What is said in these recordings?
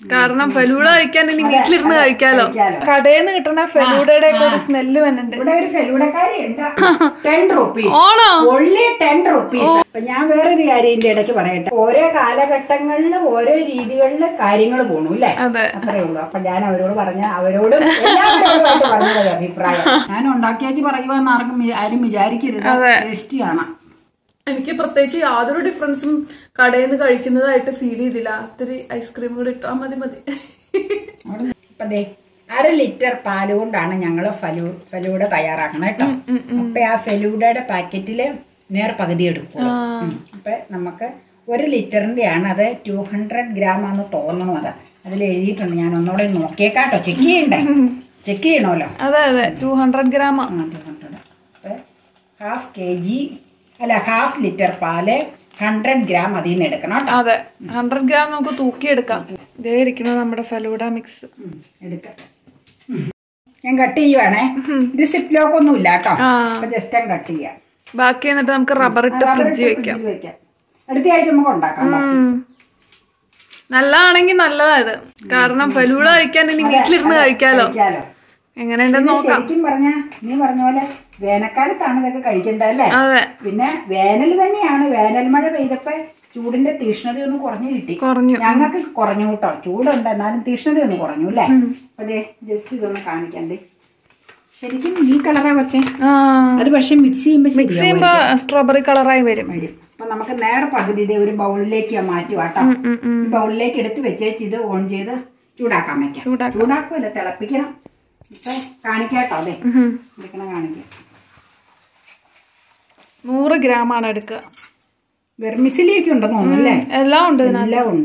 കാരണം ഫലൂഡ കഴിക്കാൻ ഇനി വീട്ടിലിരുന്ന് കഴിക്കാലോ കഴിക്കാലോ. കടയിൽ നിന്ന് കിട്ടുന്ന ഫലൂഡയുടെ ഒക്കെ ഒരു സ്മെല്ല് വന്നിട്ടുണ്ട് ഇവിടെ ഒരു ഫെലൂടക്കാരി ഉണ്ട് ടെൻ റുപ്പീസ് ഓണോ ഒള്ളി ടെൻ റുപ്പീസ് അപ്പൊ ഞാൻ വേറൊരു കാര്യം ഇതിന്റെ ഇടയ്ക്ക് പറയട്ടെ ഓരോ കാലഘട്ടങ്ങളിൽ ഓരോ രീതികളിൽ കാര്യങ്ങൾ പോണു അല്ലേ അതെ അത്രേ ഉള്ളൂ അപ്പൊ ഞാൻ അവരോട് പറഞ്ഞ അവരോടും എല്ലാവരോടുമായിട്ട് പറഞ്ഞത് അഭിപ്രായം ഞാൻ ഉണ്ടാക്കിയാച്ച് പറയുവാന്ന് ആർക്കും വി- ആരും വിചാരിക്കരുത് ടേസ്റ്റിയാണ് എനിക്ക് പ്രത്യേകിച്ച് യാതൊരു ഡിഫറൻസും കടയിൽ നിന്ന് കഴിക്കുന്നതായിട്ട് ഫീൽ ചെയ്തില്ല ഇത്തിരി ഐസ്ക്രീം കൂടി ഇട്ടാ മതി മതി അപ്പൊ ദേ അര ലിറ്റർ പാല് കൊണ്ടാണ് ഞങ്ങൾ ഫലൂ ഫലൂഡ തയ്യാറാക്കണം കേട്ടോ അപ്പൊ ആ ഫലൂഡയുടെ പാക്കറ്റില് നേർ പകുതി എടുക്കും അപ്പൊ നമുക്ക് ഒരു ലിറ്ററിന്റെ ആണ് അത് ടു ഹൺഡ്രഡ് ഗ്രാം ആണെന്ന് തോന്നണം അത് അതിൽ എഴുതിയിട്ടുണ്ട് ഞാൻ ഒന്നുകൂടെ നോക്കിയേക്കാട്ടോ ചെക്ക് ചെയ്യണ്ടേ ചെക്ക് ചെയ്യണമല്ലോ അതെ അതെ two hundred gram two hundred അപ്പൊ ഹാഫ് കെ ജി അല്ല ഹാഫ് ലിറ്റർ പാല് ഹൺഡ്രഡ് ഗ്രാം അതിൽ നിന്ന് എടുക്കണം കേട്ടോ അതെ ഹൺഡ്രഡ് ഗ്രാം നമുക്ക് തൂക്കിയെടുക്കാം ഇതേ ഇരിക്കുന്നത് നമ്മുടെ ഫലൂഡ മിക്സ് ഉം, എടുക്കാം ഉം. ഞാൻ കട്ട് ചെയ്യുവാണേ ഇത് സിപ്പ് ലോക്ക് ഒന്നും ഇല്ല കേട്ടോ ആ. അപ്പൊ ജസ്റ്റ് ഞാൻ കട്ട് ചെയ്യാം ബാക്കി എന്നിട്ട് നമുക്ക് റബ്ബർ ഇട്ട് റബ്ബർ ഫ്രിഡ്ജിൽ ഇട്ട് വെക്കാം ഫ്രിഡ്ജിൽ വെക്കാം അടുത്ത ആഴ്ച നമുക്ക് ഉണ്ടാക്കാം ബാക്കി. ഉം. നല്ലതാണെങ്കിൽ നല്ലതാ ഇത് കാരണം ഫലൂഡ കഴിക്കാൻ ഇനി വീട്ടിലിരുന്ന് കഴിക്കാലോ കഴിക്കാലോ എങ്ങനെയുണ്ടെന്ന് ഇത് നോക്കാം ശരിക്കും പറഞ്ഞ നീ പറഞ്ഞ പോലെ വേനൽക്കാലത്താണ് ഇതൊക്കെ കഴിക്കേണ്ടതല്ലേ അതെ പിന്നെ വേനൽ തന്നെയാണ് വേനൽ മഴ പെയ്തപ്പോ ചൂടിന്റെ തീഷ്ണത ഒന്ന് കുറഞ്ഞു കിട്ടി കുറഞ്ഞു ഞങ്ങൾക്ക് കുറഞ്ഞു കേട്ടോ ചൂടുണ്ട് എന്നാലും തീഷ്ണത ഒന്ന് കുറഞ്ഞു അല്ലേ അതെ ജസ്റ്റ് ഇതൊന്ന് കാണിക്കണ്ടേ ശരിക്കും ഈ കളറാ വച്ചേ ആ അത് പക്ഷെ മിക്സ് ചെയ്യുമ്പോൾ മിക്സ് ചെയ്യുമ്പോ സ്ട്രോബെറി കളറായി വരും വരും അപ്പൊ നമുക്ക് നേരെ പകുതി ഇതേ ഒരു ബൗളിലേക്ക് മാറ്റി വാട്ടോ ഉം, ഉം. ബൗളിലേക്ക് എടുത്ത് വെച്ചേച്ച് ഇത് ഓൺ ചെയ്ത് ചൂടാക്കാൻ വെക്കാം ചൂടാക്കാം. ചൂടാക്കുമല്ല തിളപ്പിക്കണം ഇപ്പൊ കാണിക്കാട്ടോ അതെ ഉം. എടുക്കണം കാണിക്കാം നൂറ് ഗ്രാം ആണ് എടുക്കുക വെർമിസിലിയൊക്കെ ഉണ്ടെന്ന് തോന്നുന്നല്ലേ എല്ലാം ഉണ്ട് ഇതിനകത്ത്. എല്ലാം ഉണ്ട്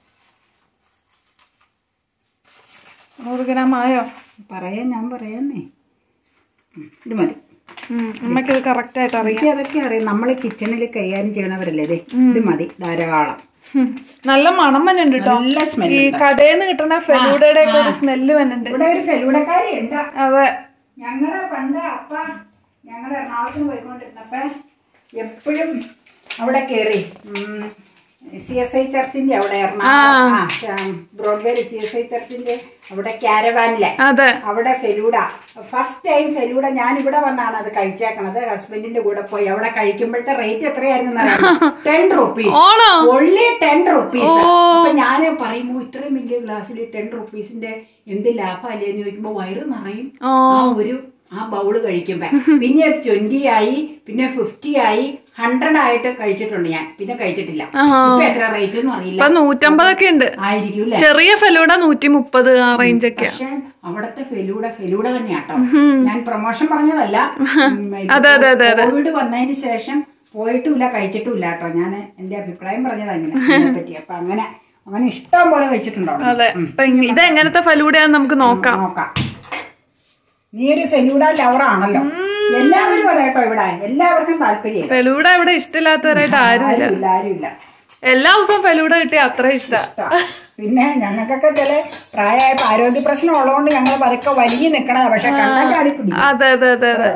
നൂറ് ഗ്രാം ആയോ പറയാൻ ഞാൻ പറയാന്നേ ഉം, ഇത് മതി ഉം, അമ്മയ്ക്ക് ഇത് കറക്റ്റ് ആയിട്ട് അറിയാം എനിക്ക് അതൊക്കെ അറിയാം നമ്മൾ കിച്ചണിൽ കൈകാര്യം ചെയ്യണവരല്ലേ ഇത് ഇത് മതി ധാരാളം ഉം. നല്ല മണം വന്നുണ്ട് കേട്ടോ നല്ല സ്മെൽ ഈ കടയിൽ നിന്ന് കിട്ടുന്ന ഫെലൂഡയുടെ ഒക്കെ ഒരു സ്മെല്ല് വന്നുണ്ട് ഇവിടെ ഒരു ഫെലൂടക്കാരി ഉണ്ട് അതെ ഞങ്ങള് പണ്ട് അപ്പ ഞങ്ങൾ എറണാകുളത്തിന് പോയിക്കൊണ്ടിരുന്നപ്പോ എപ്പോഴും അവിടെ കയറി സി എസ് ഐ ചർച്ചിന്റെ അവിടെ എറണാകുളം ബ്രോഡ്വേയിൽ സി എസ് ഐ ചർച്ചിന്റെ അവിടെ കാരവാനിലെ അതെ അവിടെ ഫെലൂഡ ഫസ്റ്റ് ടൈം ഫെലൂഡ ഞാൻ ഇവിടെ വന്നാണ് അത് കഴിച്ചേക്കണത് ഹസ്ബൻഡിന്റെ കൂടെ പോയി അവിടെ കഴിക്കുമ്പോഴത്തെ റേറ്റ് എത്രയായിരുന്നു ടെൻ റുപ്പീസ് ഓണോ ഒള്ളി ടെൻ റുപ്പീസ് അപ്പൊ ഞാൻ പറയുമ്പോ ഇത്രയും വലിയ ഗ്ലാസ്സിൽ ടെൻ റുപ്പീസിന്റെ എന്ത് ലാഭമല്ലേ എന്ന് ചോദിക്കുമ്പോ വയറ് നിറയും ഓ. ആ ഒരു ആ ബൗള് കഴിക്കുമ്പോ പിന്നെ ട്വന്റി ആയി പിന്നെ ഫിഫ്റ്റി ആയി ഹൺഡ്രഡ് ആയിട്ട് കഴിച്ചിട്ടുണ്ട് ഞാൻ പിന്നെ കഴിച്ചിട്ടില്ല ഇപ്പൊ എത്ര റേറ്റ് ഒന്നും അറിയില്ല ഇപ്പൊ നൂറ്റമ്പതൊക്കെ ഉണ്ട് ആയിരിക്കും അല്ലേ ചെറിയ ഫെലൂഡ നൂറ്റി മുപ്പത് ആ റേഞ്ച് ഒക്കെ പക്ഷെ അവിടത്തെ ഫെലൂഡ ഫെലൂഡ തന്നെയാട്ടോ ഞാൻ പ്രൊമോഷൻ പറഞ്ഞതല്ല ഉം, അതെ, അതെ, അതെ, അതെ. കോവിഡ് വന്നതിന് ശേഷം പോയിട്ടുമില്ല കഴിച്ചിട്ടുമില്ല കേട്ടോ ഞാൻ എന്റെ അഭിപ്രായം പറഞ്ഞത് അങ്ങനെ ഇതിനെ പറ്റി അപ്പൊ അങ്ങനെ അങ്ങനെ ഇഷ്ടം പോലെ കഴിച്ചിട്ടുണ്ടോ അവിടെ? അതെ ഇപ്പൊ ഇങ്ങ- ഇത് എങ്ങനത്തെ ഫലൂഡയാന്ന് നമുക്ക് നോക്കാം നോക്കാം നീ ഒരു ഫെലൂഡ ലവറാണല്ലോ എല്ലാവരും അതെ കേട്ടോ ഇവിടെ എല്ലാവർക്കും താല്പര്യം ഫെലൂഡ ഇവിടെ ഇഷ്ടമില്ലാത്തവരായിട്ട് ആരുമില്ല ആരുമില്ല ആരുമില്ല എല്ലാ ദിവസവും ഫെലൂഡ കിട്ടിയ അത്ര ഇഷ്ട ഇഷ്ടാ. പിന്നെ ഞങ്ങൾക്കൊക്കെ ചില പ്രായമായപ്പോ ആരോഗ്യ പ്രശ്നം ഉള്ളതുകൊണ്ട് ഞങ്ങൾ പതുക്കെ വലിയ നിക്കണതാ പക്ഷെ കണ്ടാ ചാടിപ്പിടി അതെ അതെ അതെ അതെ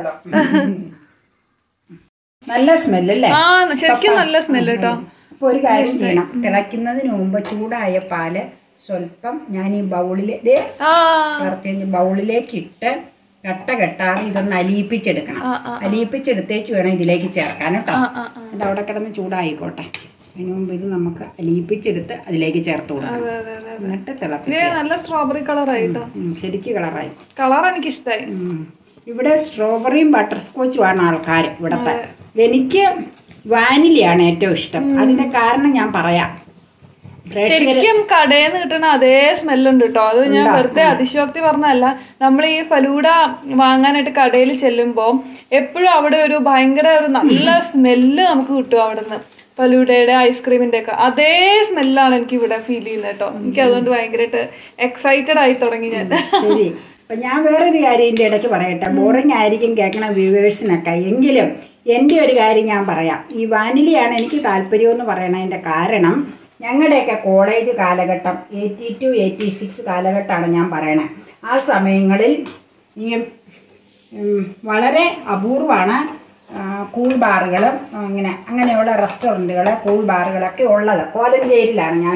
നല്ല സ്മെല്ലല്ലേ ആ ശരിക്കും നല്ല സ്മെല്ല് കേട്ടോ അപ്പൊ ഒരു കാര്യം ചെയ്യണം തിളയ്ക്കുന്നതിന് മുമ്പ് ചൂടായ പാല് സ്വല്പം ഞാൻ ഈ ബൗളില് ദേ ആ വാർത്തയിൽ ബൗളിലേക്ക് ഇട്ട് കട്ട കെട്ടാതെ ഇതൊന്ന് അലിയിപ്പിച്ചെടുക്കണം അലിയിപ്പിച്ചെടുത്തേച്ച് വേണം ഇതിലേക്ക് ചേർക്കാൻ കേട്ടോ എന്നിട്ട് അവിടെ കിടന്ന് ചൂടായിക്കോട്ടെ അതിന് മുമ്പ് ഇത് നമുക്ക് അലിയിപ്പിച്ചെടുത്ത് അതിലേക്ക് ചേർത്ത് കൊടുക്കണം അതെ അതെ അതെ എന്നിട്ട് തിളപ്പി ഇത് നല്ല സ്ട്രോബെറി കളറായി കേട്ടോ ഉം, ശരിക്ക് കളറായി കളർ എനിക്ക് ഇഷ്ടമായി ഉം. ഇവിടെ സ്ട്രോബെറിയും ബട്ടർ സ്കോച്ചും ആണ് ആൾക്കാർ ഇവിടത്തെ എനിക്ക് വാനിലയാണ് ഏറ്റവും ഇഷ്ടം അതിന്റെ കാരണം ഞാൻ പറയാം പ്രേക്ഷകർ ശരിക്കും കടയിൽ നിന്ന് കിട്ടുന്ന അതേ സ്മെല്ലുണ്ട് കേട്ടോ അത് ഞാൻ വെറുതെ അതിശയോക്തി പറഞ്ഞല്ല നമ്മൾ ഈ ഫലൂഡ വാങ്ങാനായിട്ട് കടയിൽ ചെല്ലുമ്പോൾ എപ്പോഴും അവിടെ ഒരു ഭയങ്കര ഒരു നല്ല സ്മെല്ല് നമുക്ക് കിട്ടും അവിടുന്ന് ഫലൂഡയുടെ ഐസ്ക്രീമിന്റെ ഒക്കെ അതേ സ്മെല്ലാണ് എനിക്ക് ഇവിടെ ഫീൽ ചെയ്യുന്നത് കേട്ടോ എനിക്ക് അതുകൊണ്ട് ഭയങ്കരമായിട്ട് എക്സൈറ്റഡ് ആയി തുടങ്ങി ഞാൻ ശരി അപ്പൊ ഞാൻ വേറൊരു കാര്യം ഇതിന്റെ ഇടയ്ക്ക് പറയട്ടെ ബോറിംഗ് ആയിരിക്കും കേൾക്കണ വ്യൂവേഴ്സിനൊക്കെ എങ്കിലും എൻ്റെ ഒരു കാര്യം ഞാൻ പറയാം ഈ വാനിലയാണ് എനിക്ക് താല്പര്യം എന്ന് പറയണതിന്റെ കാരണം ഞങ്ങളുടെയൊക്കെ കോളേജ് കാലഘട്ടം എയ്റ്റി ടു എയ്റ്റി സിക്സ് കാലഘട്ടമാണ് ഞാൻ പറയണേ ആ സമയങ്ങളിൽ ഈ ഉം, വളരെ അപൂർവമാണ് കൂൾ ബാറുകളും ഇങ്ങനെ അങ്ങനെയുള്ള റെസ്റ്റോറൻറ്റുകൾ കൂൾ ബാറുകളൊക്കെ ഉള്ളത് കോലഞ്ചേരിയിലാണ് ഞാൻ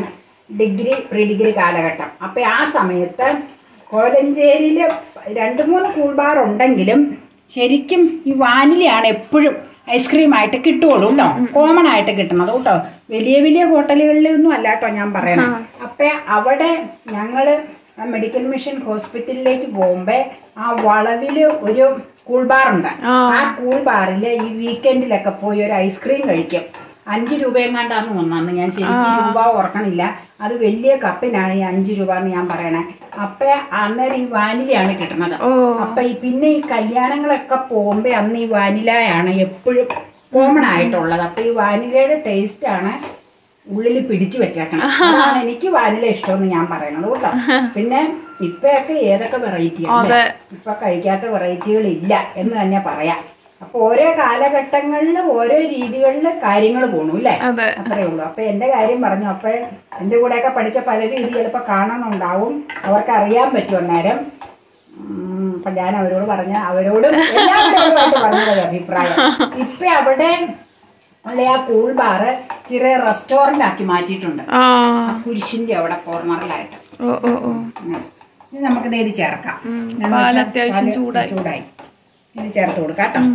ഡിഗ്രി പ്രീ ഡിഗ്രി കാലഘട്ടം അപ്പൊ ആ സമയത്ത് കോലഞ്ചേരിയിൽ രണ്ട് മൂന്ന് കൂൾ ബാർ ഉണ്ടെങ്കിലും ശരിക്കും ഈ വാനിലയാണ് എപ്പോഴും ഐസ്ക്രീം ആയിട്ട് കിട്ടുള്ളൂ കേട്ടോ കോമൺ ആയിട്ട് കിട്ടുന്നത് കേട്ടോ വലിയ വലിയ ഹോട്ടലുകളിലൊന്നും അല്ല കേട്ടോ ഞാൻ പറയണേ അപ്പൊ അവിടെ ഞങ്ങള് ആ മെഡിക്കൽ മിഷൻ ഹോസ്പിറ്റലിലേക്ക് പോകുമ്പോ ആ വളവില് ഒരു കൂൾ ബാർ ഉണ്ട് ആ കൂൾ ബാറിൽ ഈ വീക്കെൻഡിലൊക്കെ പോയി ഒരു ഐസ്ക്രീം കഴിക്കും അഞ്ച് രൂപയും കണ്ടാന്ന് ഒന്നാന്ന് ഞാൻ ശരിക്കും രൂപ ഓർക്കണില്ല അത് വലിയ കപ്പിനാണ് ഈ അഞ്ച് രൂപ എന്ന് ഞാൻ പറയണേ അപ്പൊ അന്നേരം ഈ വാനിലയാണ് കിട്ടുന്നത് അപ്പൊ ഈ പിന്നെ ഈ കല്യാണങ്ങളൊക്കെ പോകുമ്പോ അന്ന് ഈ വാനിലയാണ് എപ്പോഴും കോമൺ ആയിട്ടുള്ളത് അപ്പൊ ഈ വാനിലയുടെ ടേസ്റ്റ് ആണ് ഉള്ളിൽ പിടിച്ചു വെച്ചേക്കണം അതാണ് എനിക്ക് വാനില ഇഷ്ടമെന്ന് ഞാൻ പറയണത് കേട്ടോ പിന്നെ ഇപ്പൊക്കെ ഏതൊക്കെ വെറൈറ്റി അതെ. ഇപ്പൊ കഴിക്കാത്ത വെറൈറ്റികൾ ഇല്ല എന്ന് തന്നെ പറയാം അപ്പൊ ഓരോ കാലഘട്ടങ്ങളിൽ ഓരോ രീതികളിൽ കാര്യങ്ങൾ പോണു അല്ലേ അതെ അത്രേ ഉള്ളൂ അപ്പൊ എന്റെ കാര്യം പറഞ്ഞു അപ്പൊ എന്റെ കൂടെയൊക്കെ പഠിച്ച പലരും ഇത് ചിലപ്പോ കാണണമെന്നുണ്ടാവും അവർക്ക് അറിയാൻ പറ്റും അന്നേരം ഉം, അപ്പൊ ഞാൻ അവരോട് പറഞ്ഞ അവരോട് എല്ലാവരോടുമായിട്ട് പറഞ്ഞത് അഭിപ്രായം ഇപ്പൊ അവിടെ ഉള്ള ആ കൂൾ ബാറ് ചെറിയ റെസ്റ്റോറന്റ് ആക്കി മാറ്റിയിട്ടുണ്ട് ആ കുരിശിന്റെ അവിടെ കോർണറിലായിട്ട് ഓ ഓ ഓ അങ്ങനെ. ഇത് നമുക്ക് ഇത് ചേർക്കാം എന്ന് പാല് വെച്ചാ അത്യാവശ്യം പാല് ചൂടായി. ചൂടായി ഇത് ചേർത്ത് കൊടുക്കാം കേട്ടോ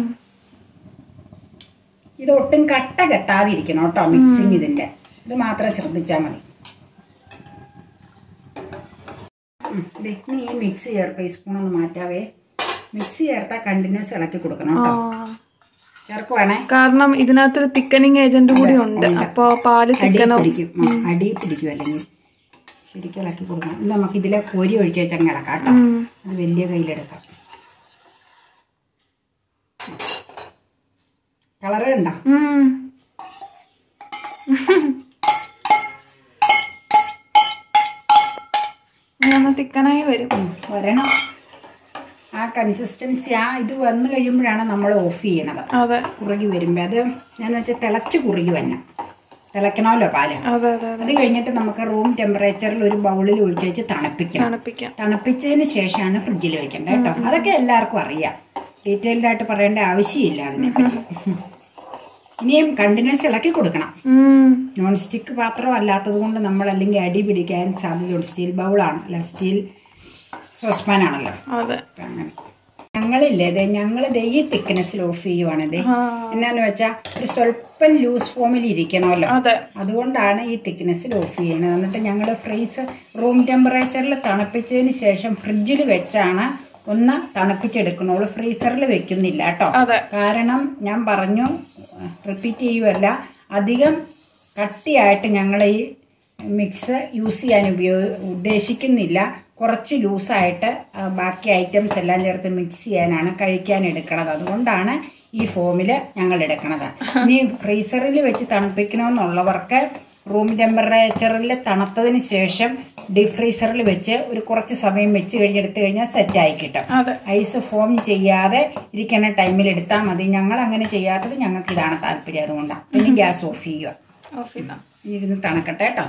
ഇത് ഒട്ടും കട്ട കെട്ടാതിരിക്കണം കേട്ടോ മിക്സിങ് ഇതിന്റെ ഇത് മാത്രം ശ്രദ്ധിച്ചാൽ മതി ഉം, ദേ, ഇനി ഈ മിക്സ് ചേർക്കാം ഈ സ്പൂൺ ഒന്ന് മാറ്റാവേ മിക്സ് ചേർത്താൽ കണ്ടിന്യൂസ് ഇളക്കി കൊടുക്കണം ആ കേട്ടോ ചേർക്കുവാണേ കാരണം ഇതിനകത്തൊരു തിക്കനിങ് ഏജന്റ് കൂടി ഉണ്ട് അപ്പൊ പാല് അടി തിക്കനോ പിടിക്കും ഉം, അടി പിടിക്കും അല്ലെങ്കിൽ ശരിക്കും ഇളക്കി കൊടുക്കണം ഇത് നമുക്ക് ഇതിലെ കോരി ഒഴിച്ച് വെച്ചങ്ങ് ഇളക്കാം കേട്ടോ അത് വലിയ കയ്യിലെടുക്കാം കളറ് ഉണ്ടോ ഉം. ഇനി ഒന്ന് തിക്കനായി വരും വരണം ആ കൺസിസ്റ്റൻസി ആ ഇത് വന്നു കഴിയുമ്പോഴാണ് നമ്മൾ ഓഫ് ചെയ്യണത് അതെ കുറുകി വരുമ്പോൾ അത് ഞാൻ വെച്ചാൽ തിളച്ച് കുറുകി വന്നെ തിളയ്ക്കണമല്ലോ പാല് അതെ അതെ അതെ അത് കഴിഞ്ഞിട്ട് നമുക്ക് റൂം ടെമ്പറേച്ചറിൽ ഒരു ബൗളിൽ ഒഴിച്ച് വെച്ച് തണുപ്പിക്കണം തണുപ്പിക്കാം തണുപ്പിച്ചതിന് ശേഷമാണ് ഫ്രിഡ്ജിൽ വെക്കേണ്ടത് കേട്ടോ അതൊക്കെ എല്ലാവർക്കും അറിയാം ഡീറ്റെയിൽഡ് ആയിട്ട് പറയേണ്ട ആവശ്യമില്ല അതിനെപ്പറ്റി ഇനിയും കണ്ടിന്യൂസ് ഇളക്കി കൊടുക്കണം ഉം. നോൺ സ്റ്റിക്ക് പാത്രം അല്ലാത്തത് കൊണ്ട് നമ്മൾ അല്ലെങ്കിൽ അടി പിടിക്കാൻ സാധ്യതയുണ്ട് സ്റ്റീൽ ബൗളാണ് അല്ല സ്റ്റീൽ സോസ്പാൻ ആണല്ലോ അതെ അപ്പൊ അങ്ങനെ ഞങ്ങളില്ലേ ദേ ഞങ്ങൾ ദേ ഈ തിക്നെസ്സിൽ ഓഫ് ചെയ്യുവാണ് ദേ എന്നാന്ന് വെച്ചാൽ ഒരു സ്വല്പം ലൂസ് ഫോമിൽ ഇരിക്കണമല്ലോ അതെ അതുകൊണ്ടാണ് ഈ തിക്നെസ്സിൽ ഓഫ് ചെയ്യുന്നത് എന്നിട്ട് ഞങ്ങൾ ഫ്രീസ് റൂം ടെമ്പറേച്ചറിൽ തണുപ്പിച്ചതിന് ശേഷം ഫ്രിഡ്ജിൽ വെച്ചാണ് ഒന്ന് തണുപ്പിച്ചെടുക്കണുള്ളൂ ഫ്രീസറിൽ വെക്കുന്നില്ല കേട്ടോ അതെ. കാരണം ഞാൻ പറഞ്ഞു റിപ്പീറ്റ് ചെയ്യുമല്ല അധികം കട്ടിയായിട്ട് ഞങ്ങൾ ഈ മിക്സ് യൂസ് ചെയ്യാൻ ഉപയോഗ ഉദ്ദേശിക്കുന്നില്ല കുറച്ച് ലൂസായിട്ട് ആ, ബാക്കി ഐറ്റംസ് എല്ലാം ചേർത്ത് മിക്സ് ചെയ്യാനാണ് കഴിക്കാൻ എടുക്കണത് അതുകൊണ്ടാണ് ഈ ഫോമിൽ ഞങ്ങൾ എടുക്കണത് ഇനി ഫ്രീസറിൽ വെച്ച് തണുപ്പിക്കണമെന്നുള്ളവർക്ക് റൂം ടെമ്പറേച്ചറിൽ തണുത്തതിന് ശേഷം ഡീപ് ഫ്രീസറിൽ വെച്ച് ഒരു കുറച്ച് സമയം വെച്ച് കഴിഞ്ഞെടുത്ത് കഴിഞ്ഞാൽ സെറ്റായി കിട്ടും അതെ ഐസ് ഫോം ചെയ്യാതെ ഇരിക്കുന്ന ടൈമിൽ എടുത്താൽ മതി ഞങ്ങൾ അങ്ങനെ ചെയ്യാത്തത് ഞങ്ങൾക്ക് ഇതാണ് താല്പര്യം അതുകൊണ്ടാണ് പിന്നെ ഗ്യാസ് ഓഫ് ചെയ്യുക ഓഫ് ചെയ്താ ഇരുന്ന് തണുക്കട്ടെ കേട്ടോ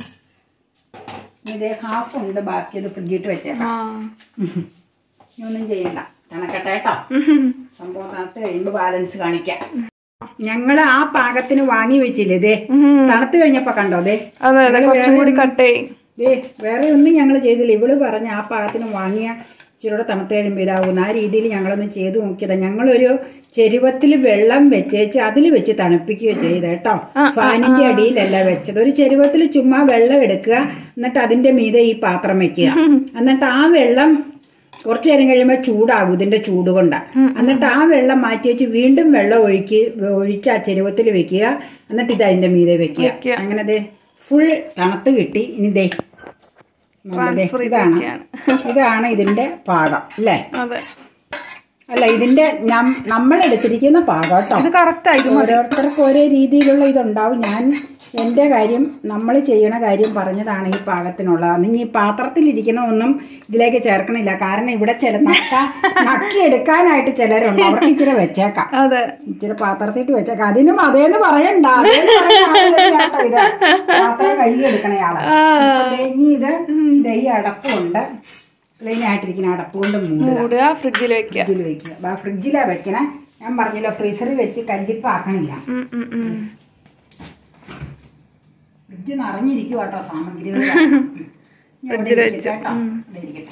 ഇത് ഹാഫ് ഉണ്ട് ബാക്കി അത് ഫ്രിഡ്ജിട്ട് വെച്ചേക്കാം ആ ഇനി ഒന്നും ചെയ്യണ്ട തണുക്കട്ടെ കേട്ടോ സംഭവം തണുത്ത് കഴിയുമ്പോൾ ബാലൻസ് കാണിക്കാം ഞങ്ങൾ ആ പാകത്തിന് വാങ്ങി വെച്ചില്ലേ ദേ തണുത്ത് കഴിഞ്ഞപ്പോ കണ്ടോ ദേ അതെ അതെ കുറച്ചും കൂടി കട്ടേ ദേ വേറെ ഒന്നും ഞങ്ങൾ ചെയ്തില്ല ഇവള് പറഞ്ഞ ആ പാകത്തിന് വാങ്ങിയ ഇച്ചിരൂടെ തണുത്ത് കഴിയുമ്പോൾ ഇതാവുന്നു ആ രീതിയിൽ ഞങ്ങളൊന്ന് ചെയ്ത് നോക്കിയതാ ഞങ്ങളൊരു ചെരുവത്തിൽ വെള്ളം വെച്ചേച്ച് അതിൽ വെച്ച് തണുപ്പിക്കുകയോ ചെയ്ത് കേട്ടോ ഫാനിന്റെ അടിയിലല്ല വെച്ചത് ഒരു ചെരുവത്തിൽ ചുമ്മാ വെള്ളം എടുക്കുക എന്നിട്ട് അതിന്റെ മീതെ ഈ പാത്രം വെക്കുക എന്നിട്ട് ആ വെള്ളം കുറച്ചു നേരം കഴിയുമ്പോൾ ചൂടാകും ഇതിന്റെ ചൂട് കൊണ്ട് എന്നിട്ട് ആ വെള്ളം മാറ്റി വെച്ച് വീണ്ടും വെള്ളം ഒഴുക്കി ഒഴിച്ച് ആ ചെരുവത്തിൽ വെക്കുക എന്നിട്ട് ഇത് അതിന്റെ മീതെ വെക്കുക വെക്കുക. അങ്ങനെ ദേ ഫുൾ തണുത്ത് കിട്ടി ഇനി ദേ നമ്മുടെ ദേ Transfer ഇതാണ് ചെയ്തിരിക്കുകയാണ്. ഇതാണ് ഇതിന്റെ പാകം അല്ലേ അതെ അല്ല ഇതിന്റെ നം- നമ്മൾ എടുത്തിരിക്കുന്ന പാകം കേട്ടോ ഇത് കറക്റ്റ് ആയി ഓരോരുത്തർക്കും ഓരോ രീതിയിലുള്ള ഇതുണ്ടാവും ഞാൻ എൻ്റെ കാര്യം നമ്മൾ ചെയ്യണ കാര്യം പറഞ്ഞതാണ് ഈ പാകത്തിനുള്ളത് അന്ന് ഇനി ഈ പാത്രത്തിലിരിക്കുന്ന ഒന്നും ഇതിലേക്ക് ചേർക്കണില്ല കാരണം ഇവിടെ ചില നക്ക നക്കി എടുക്കാനായിട്ട് ചിലരുണ്ട് അവർക്ക് ഇച്ചിരി വെച്ചേക്കാം അതെ ഇച്ചിരി പാത്രത്തിട്ട് വെച്ചേക്കാം അതിനും അതേന്ന് പറയണ്ട അതേന്ന് പറയാൻ കേട്ടോ ഇത് പാത്രം കഴുകിയെടുക്കണയാള് ഇപ്പൊ ദേ ഇനി ഇത് ദേ ഈ അടപ്പുണ്ട് ക്ലീൻ ആയിട്ടിരിക്കുന്ന അടപ്പ് കൊണ്ട് മൂടുക മൂടുക ഫ്രിഡ്ജിൽ വെക്കുക ഫ്രിഡ്ജിൽ വെക്കുക ഫ്രിഡ്ജിലാ വെക്കണേ ഞാൻ പറഞ്ഞില്ല ഫ്രീസറിൽ വെച്ച് കല്ലിപ്പാക്കണില്ല ഉം, ഉം, ഉം. ഫ്രിഡ്ജ് നിറഞ്ഞിരിക്കും കേട്ടോ സാമഗ്രികൾ ഫ്രിഡ്ജിൽ വെച്ച്. ഇരിക്കട്ടെ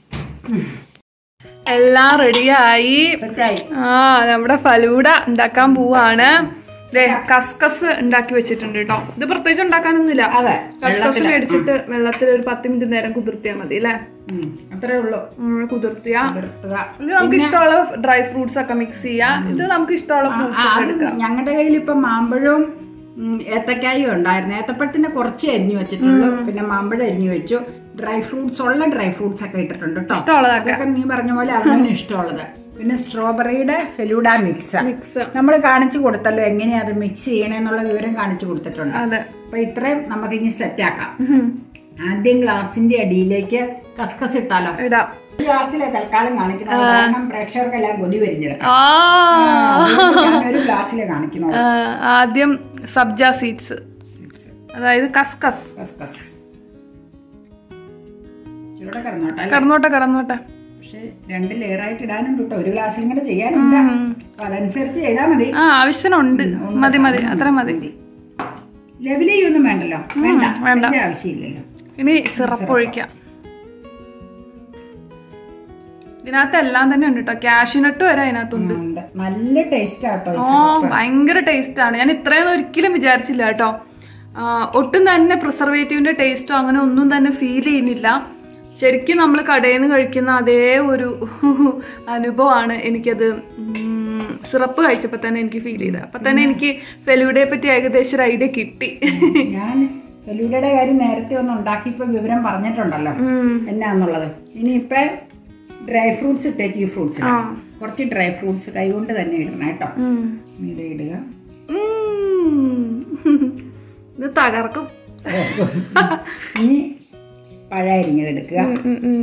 എല്ലാം റെഡിയായി സെറ്റായി ആ നമ്മുടെ ഫലൂഡ ഉണ്ടാക്കാൻ പോവാണ് ദേ കസ്കസ് ഉണ്ടാക്കി വെച്ചിട്ടുണ്ട് കേട്ടോ ഇത് പ്രത്യേകിച്ച് ഉണ്ടാക്കാനൊന്നുമില്ല അതെ കസ്കസ് മേടിച്ചിട്ട് വെള്ളത്തിൽ ഒരു പത്ത് മിനിറ്റ് നേരം കുതിർത്തിയാൽ മതി അല്ലേ ഉം, അത്രേ ഉള്ളൂ ഉം, കുതിർത്തിയ നിർത്തുക ഇത് നമുക്ക് ഇഷ്ടമുള്ള ഡ്രൈ ഫ്രൂട്ട്സ് ഒക്കെ മിക്സ് ചെയ്യാം ഇത് നമുക്ക് ഇഷ്ടമുള്ള ഫ്രൂട്ട്സ് ഒക്കെ എടുക്കാം ഞങ്ങളുടെ കയ്യിൽ ഇപ്പൊ മാമ്പഴവും ഉം, ഏത്തക്കായും ഉണ്ടായിരുന്നു ഏത്തപ്പഴത്തിന്റെ കുറച്ച് അരിഞ്ഞു വെച്ചിട്ടുള്ളൂ പിന്നെ മാമ്പഴം അരിഞ്ഞു വെച്ചു ഡ്രൈ ഫ്രൂട്ട്സ് ഉള്ള ഡ്രൈ ഫ്രൂട്ട്സ് ഒക്കെ ഇട്ടിട്ടുണ്ട് കേട്ടോ ഇഷ്ടമുള്ളതൊക്കെ അതൊക്കെ നീ പറഞ്ഞ പോലെ അവനാണ് ഇഷ്ടമുള്ളത് പിന്നെ സ്ട്രോബെറിയുടെ ഫെലൂഡ മിക്സ് മിക്സ് നമ്മൾ കാണിച്ചു കൊടുത്തല്ലോ എങ്ങനെയാ അത് മിക്സ് ചെയ്യണമെന്നുള്ള വിവരം കാണിച്ചു കൊടുത്തിട്ടുണ്ട് അതെ അപ്പൊ ഇത്രയും നമുക്ക് ഇനി സെറ്റ് ആക്കാം ഉം. ആദ്യം ഗ്ലാസിന്റെ അടിയിലേക്ക് കസ്കസ് ഇട്ടാലോ ഇടാം ഒരു ഗ്ലാസ്സിലെ തൽക്കാലം കാണിക്കുന്നത് കാരണം പ്രേക്ഷകർക്കെല്ലാം കൊതി വരുന്നത് ആ ഒരു ഗ്ലാസ്സിലെ കാണിക്കണോ ആ, ആദ്യം സബ്ജ സീഡ്സ് അതായത് കസ്കസ് കസ്കസ് ചൂടെ കിടന്നോട്ടെ അല്ലേ? കടന്നോട്ടെ കടന്നോട്ടെ പക്ഷെ രണ്ട് ലെയർ ആയിട്ട് ഇടാനുണ്ട് കേട്ടോ ഒരു ഗ്ലാസ്സിലും കൂടെ ചെയ്യാനുണ്ട് അപ്പൊ അതനുസരിച്ച് ചെയ്താൽ മതി ആ ആവശ്യമുണ്ട് മതി മതി അത്ര മതി ലെവൽ ചെയ്യൊന്നും വേണ്ടല്ലോ വേണ്ട അതിന്റെ ആവശ്യമില്ലല്ലോ ഇനി സിറപ്പ് ഒഴിക്കാം ഇതിനകത്ത് എല്ലാം തന്നെ ഉണ്ട് കേട്ടോ കാഷ്യൂനട്ട് വരെ അതിനകത്തുണ്ട് ഉണ്ട് നല്ല ടേസ്റ്റ് ആട്ടോ ഈ ആ ഭയങ്കര ടേസ്റ്റ് ആണ് ഞാൻ ഇത്രയൊന്നും ഒരിക്കലും വിചാരിച്ചില്ല കേട്ടോ ആ, ഒട്ടും തന്നെ പ്രിസർവേറ്റീവിന്റെ ടേസ്റ്റോ അങ്ങനെ ഒന്നും തന്നെ ഫീൽ ചെയ്യുന്നില്ല ശരിക്കും നമ്മൾ കടയിൽ നിന്ന് കഴിക്കുന്ന അതേ ഒരു അനുഭവമാണ് എനിക്കത് സിറപ്പ് കഴിച്ചപ്പോൾ തന്നെ എനിക്ക് ഫീൽ ചെയ്തത് അപ്പൊ തന്നെ എനിക്ക് ഫെലുഡയെ പറ്റി ഏകദേശം ഒരു ഐഡിയ കിട്ടി ഞാൻ ഫെലൂഡയുടെ കാര്യം നേരത്തെ ഒന്ന് ഉണ്ടാക്കിയപ്പോ വിവരം പറഞ്ഞിട്ടുണ്ടല്ലോ എന്നാന്നുള്ളത് ഇനിയിപ്പോ ഡ്രൈ ഫ്രൂട്ട്സ് ഇട്ടേച്ച് ഈ ഫ്രൂട്ട്സ് ആ കുറച്ച് ഡ്രൈ ഫ്രൂട്ട്സ് കൈകൊണ്ട് തന്നെ ഇടണം കേട്ടോ ഉം. ഇത് ഇടുക ഉം. ഇത് തകർക്കും ഇനി പഴം അരിഞ്ഞത് എടുക്കുക ഉം, ഉം, ഉം.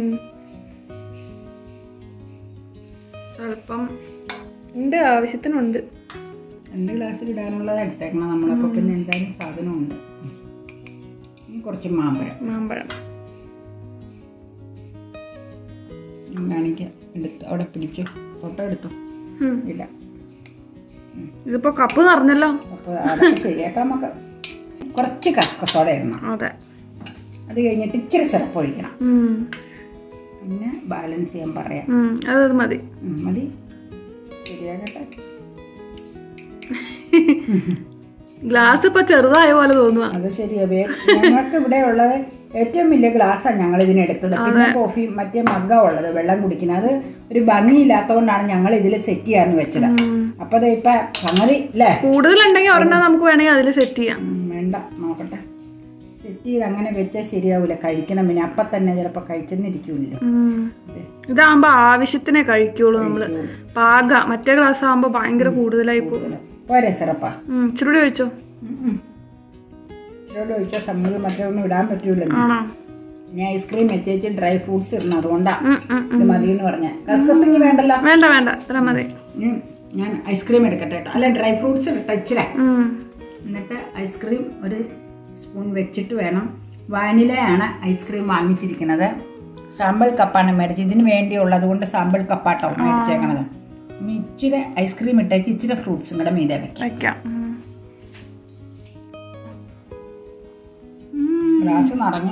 സ്വല്പം ഉണ്ട് ആവശ്യത്തിനുണ്ട് രണ്ട് ഗ്ലാസ്സിൽ ഇടാനുള്ളത് എടുത്തേക്കണം നമ്മളപ്പോൾ പിന്നെ എന്തായാലും സാധനമുണ്ട് ഇനി കുറച്ച് മാമ്പഴം മാമ്പഴം ഞാൻ കാണിക്കാം എടുത്ത് അവിടെ പിടിച്ചു ഫോട്ടോ എടുത്തു ഉം. ഇല്ല ഇതിപ്പോ കപ്പ് നിറഞ്ഞല്ലോ അപ്പോൾ അതൊക്കെ ശരിയാക്കാം നമുക്ക് കുറച്ച് കസ്കസോടെ ഇടണം അതെ അത് കഴിഞ്ഞിട്ട് ഇച്ചിരി സിറപ്പ് ഒഴിക്കണം ഉം. പിന്നെ ബാലൻസ് ചെയ്യാൻ പറയാം ഉം. അത് മതി ഉം, മതി ശരിയാകട്ടെ ഗ്ലാസ് ഇപ്പൊ ചെറുതായ പോലെ തോന്നുക അത് ശരിയാ വേ- ഞങ്ങൾക്ക് ഇവിടെ ഉള്ളത് ഏറ്റവും വലിയ ഗ്ലാസ്സാണ് ഞങ്ങൾ ഇതിനെടുത്തത് പിന്നെ കോഫി മറ്റേ മഗ്ഗ ഉള്ളത് വെള്ളം കുടിക്കുന്നത് അത് ഒരു ഭംഗിയില്ലാത്തതുകൊണ്ടാണ് ഞങ്ങൾ ഇതിൽ സെറ്റ് ചെയ്യാന്ന് വെച്ചത് അപ്പൊ അത് ഇപ്പൊ സംഗതി അല്ലേ കൂടുതലുണ്ടെങ്കിൽ ഒരെണ്ണം നമുക്ക് വേണമെങ്കിൽ അതിൽ സെറ്റ് ചെയ്യാം ഉം, വേണ്ട നോക്കട്ടെ സെറ്റ് ചെയ്ത് അങ്ങനെ വെച്ചാൽ ശരിയാവൂല കഴിക്കണം പിന്നെ അപ്പൊ തന്നെ ചിലപ്പോ കഴിച്ചെന്നിരിക്കൂല ഉം. ഇതാകുമ്പോ ആവശ്യത്തിനെ കഴിക്കുള്ളൂ നമ്മള് പാക മറ്റേ ഗ്ലാസ് ആകുമ്പോ ഭയങ്കര കൂടുതലായി പോകും പോരെ സിറപ്പാ ഉം. ഇച്ചിരി കൂടി കഴിച്ചോ ഇച്ചിരി ഒഴിച്ച സംഗതി മറ്റൊന്നും ഇടാൻ പറ്റൂലെന്ന് ആണോ ഞാൻ ഐസ്ക്രീം വെച്ചേച്ച് ഡ്രൈ ഫ്രൂട്ട്സ് ഇടണം അതുകൊണ്ടാ ഉം, ഉം, ഉം. ഇത് മതി എന്ന് പറഞ്ഞ കസ്കസിങ് വേണ്ടല്ലോ വേണ്ട വേണ്ട ഇത്ര മതി ഇനി ഞാൻ ഐസ്ക്രീം എടുക്കട്ടെ കേട്ടോ അല്ല ഡ്രൈ ഫ്രൂട്ട്സ് ഇട്ടച്ചിര ഉം. എന്നിട്ട് ഐസ്ക്രീം ഒരു സ്പൂൺ വെച്ചിട്ട് വേണം വാനിലയാണ് ഐസ്ക്രീം വാങ്ങിച്ചിരിക്കുന്നത് സാമ്പിൾ കപ്പാണ് മേടിച്ചത് ഇതിന് വേണ്ടിയുള്ളത് കൊണ്ട് സാമ്പിൾ കപ്പാട്ടോ മേടിച്ചേക്കണത് ഇനി ഇച്ചിരി ഐസ്ക്രീം ഇട്ടേച്ച് ഇച്ചിരി ഫ്രൂട്ട്സും കൂടെ മീതെ വെക്കാം വെക്കാം ഉം. ഗ്ലാസ് നിറഞ്ഞു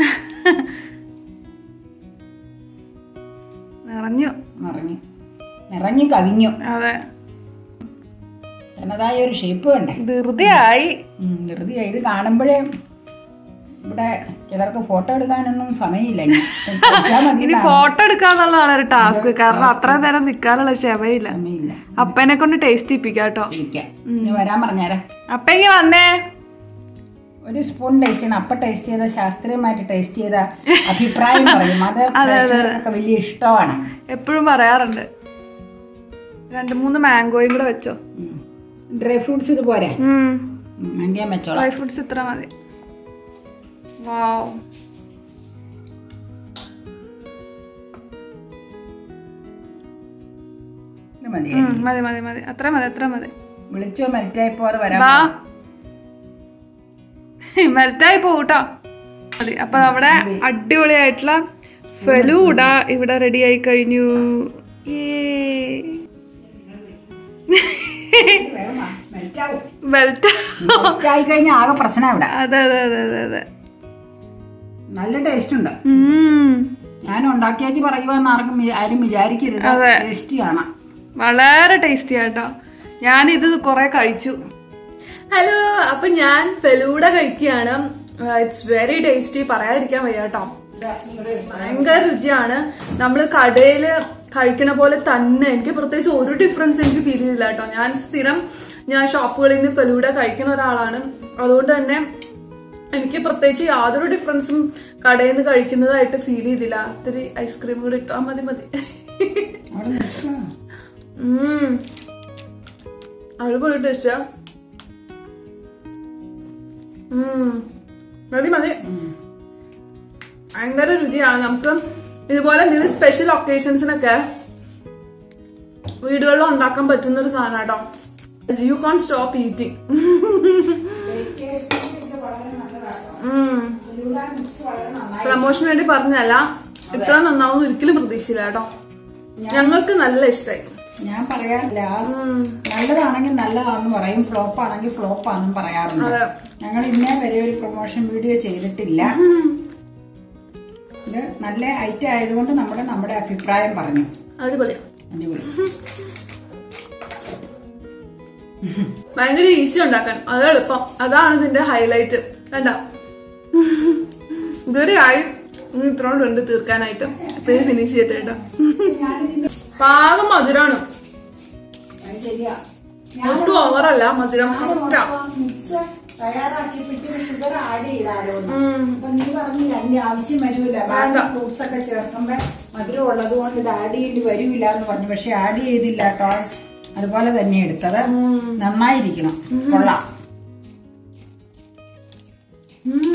നിറഞ്ഞു നിറഞ്ഞു നിറഞ്ഞു കവിഞ്ഞു അതെ തനതായ ഒരു ഷേപ്പ് വേണ്ടേ ധൃതിയായി ഉം, ധൃതി ഇത് കാണുമ്പോഴേ ഇവിടെ ചിലർക്ക് ഫോട്ടോ എടുക്കാനൊന്നും സമയമില്ല ഇനി. കഴിച്ചാൽ മതി ഇനി ഫോട്ടോ എടുക്കാന്നുള്ളതാണ് ഒരു ടാസ്ക് കാരണം അത്രയും നേരം നിക്കാനുള്ള ക്ഷമയില്ല സമയമില്ല അപ്പനെ കൊണ്ട് ടേസ്റ്റ് ഇപ്പിക്കാം കേട്ടോ ഇരിക്കാം ഇനി വരാൻ പറഞ്ഞേരാ അപ്പെങ്കി വന്നേ ഒരു സ്പൂൺ ടേസ്റ്റ് ചെയ്യണം അപ്പൊ ടേസ്റ്റ് ചെയ്ത ശാസ്ത്രീയമായിട്ട് ടേസ്റ്റ് ചെയ്ത അഭിപ്രായം പറയും അത് പ്രേക്ഷകർക്കൊക്കെ വലിയ ഇഷ്ടമാണ് എപ്പോഴും പറയാറുണ്ട് രണ്ട് മൂന്ന് മാംഗോയും കൂടെ വെച്ചോ ഡ്രൈ ഫ്രൂട്ട്സ് ഇത് പോരെ ഉം. മണ്ടിയാൻ വെച്ചോളാം ഡ്രൈ ഫ്രൂട്ട്സ് ഇത്ര മതി വാവ് ഇത് മതി ഉം, മതി മതി മതി അത്ര മതി അത്ര മതി വിളിച്ചോ മെൽറ്റായി പോവാതെ വരാൻ വാ മെൽറ്റായി പോകൂട്ടോ മതി അപ്പൊ നമ്മുടെ അടിപൊളിയായിട്ടുള്ള ഫലൂഡ ഇവിടെ റെഡി ആയി കഴിഞ്ഞു Yay. മെൽറ്റാവും ബെൽറ്റ് മെൽറ്റായി കഴിഞ്ഞാൽ ആകെ പ്രശ്നം ഇവിടെ അതെ അതെ അതെ അതെ അതെ നല്ല ടേസ്റ്റ് ഉണ്ട് ഉം. ഞാൻ ഉണ്ടാക്കിയാച്ച് പറയുവാന്ന് ആർക്കും വി- ആരും വിചാരിക്കരുത് അതെ. ടേസ്റ്റിയാണ് വളരെ ടേസ്റ്റി ആട്ടോ ഞാൻ ഇത് കുറെ കഴിച്ചു ഹലോ അപ്പൊ ഞാൻ ഫെലൂഡ കഴിക്കുകയാണ് ഇറ്റ്സ് വെരി ടേസ്റ്റി പറയാതിരിക്കാൻ വയ്യ കേട്ടോ ഭയങ്കര രുചിയാണ് നമ്മള് കടയില് കഴിക്കണ പോലെ തന്നെ എനിക്ക് പ്രത്യേകിച്ച് ഒരു ഡിഫറൻസ് എനിക്ക് ഫീൽ ചെയ്തില്ല കേട്ടോ ഞാൻ സ്ഥിരം ഞാൻ ഷോപ്പുകളിൽ നിന്ന് ഫെലൂഡ കഴിക്കുന്ന ഒരാളാണ് അതുകൊണ്ട് തന്നെ എനിക്ക് പ്രത്യേകിച്ച് യാതൊരു ഡിഫറൻസും കടയിൽ നിന്ന് കഴിക്കുന്നതായിട്ട് ഫീൽ ചെയ്തില്ല ഇത്തിരി ഐസ്ക്രീം കൂടി ഇട്ടാ മതി മതി അവിടെ നിൽക്കുക. ഉം. അടിപൊളി ടേസ്റ്റാ മതി മതി ഭയങ്കര രുചിയാണ് നമുക്ക് ഇതുപോലെ എന്തെങ്കിലും സ്പെഷ്യൽ ഒക്കേഷൻസിനൊക്കെ വീടുകളിൽ ഉണ്ടാക്കാൻ പറ്റുന്ന ഒരു സാധനം കേട്ടോ യു കോൺ സ്റ്റോപ്പ് ഈറ്റിംഗ് ഇത് വളരെ നല്ലതാണ്. ഫലൂഡ മിക്സ് വളരെ നന്നായി. പ്രമോഷന് വേണ്ടി പറഞ്ഞല്ല ഇത്ര നന്നാവും ഒരിക്കലും പ്രതീക്ഷയില്ല കേട്ടോ ഞങ്ങൾക്ക് നല്ല ഇഷ്ടമായി ഞാൻ പറയാറില്ല നല്ലതാണെങ്കിൽ നല്ലതാണെന്ന് പറയും ഫ്ലോപ്പ് ആണെങ്കിൽ ഫ്ലോപ്പ് ആണെന്ന് പറയാറുണ്ട് അതെ. ഞങ്ങൾ ഇന്നേ വരെ ഒരു പ്രൊമോഷൻ വീഡിയോ ചെയ്തിട്ടില്ല ഇത് നല്ല ഐറ്റം ആയതുകൊണ്ട് നമ്മുടെ നമ്മുടെ അഭിപ്രായം പറഞ്ഞു അടിപൊളിയാ അടിപൊളി ഭയങ്കര ഈസി ഉണ്ടാക്കാൻ അത് എളുപ്പം അതാണ് ഇതിന്റെ ഹൈലൈറ്റ് കണ്ട ഇതുവരെ ആയി ഇനി ഇത്രയും ഉണ്ട് തീർക്കാനായിട്ട് ഇത് ഫിനിഷ് ചെയ്തിട്ട് കേട്ടോ പാകം മധുരാണ് അത് ശരിയാ ഒട്ടും ഓവറല്ല മധുരം കറക്റ്റാ മിക്സ് തയ്യാറാക്കിയപ്പോഴത്തേക്ക് ഷുഗർ ആഡ് ചെയ്താലോ അപ്പൊ നീ പറഞ്ഞു രണ്ട് ആവശ്യം വരൂല ബാക്കി ഫ്രൂട്ട്സ് ഒക്കെ ചേർക്കുമ്പോ മധുരം ഉള്ളത് കൊണ്ട് ഇത് ആഡ് ചെയ്യേണ്ടി വരൂല എന്ന് പറഞ്ഞു പക്ഷെ ആഡ് ചെയ്തില്ല ടോസ് അതുപോലെ തന്നെ എടുത്തത് നന്നായിരിക്കണം കൊള്ളാം ഉം.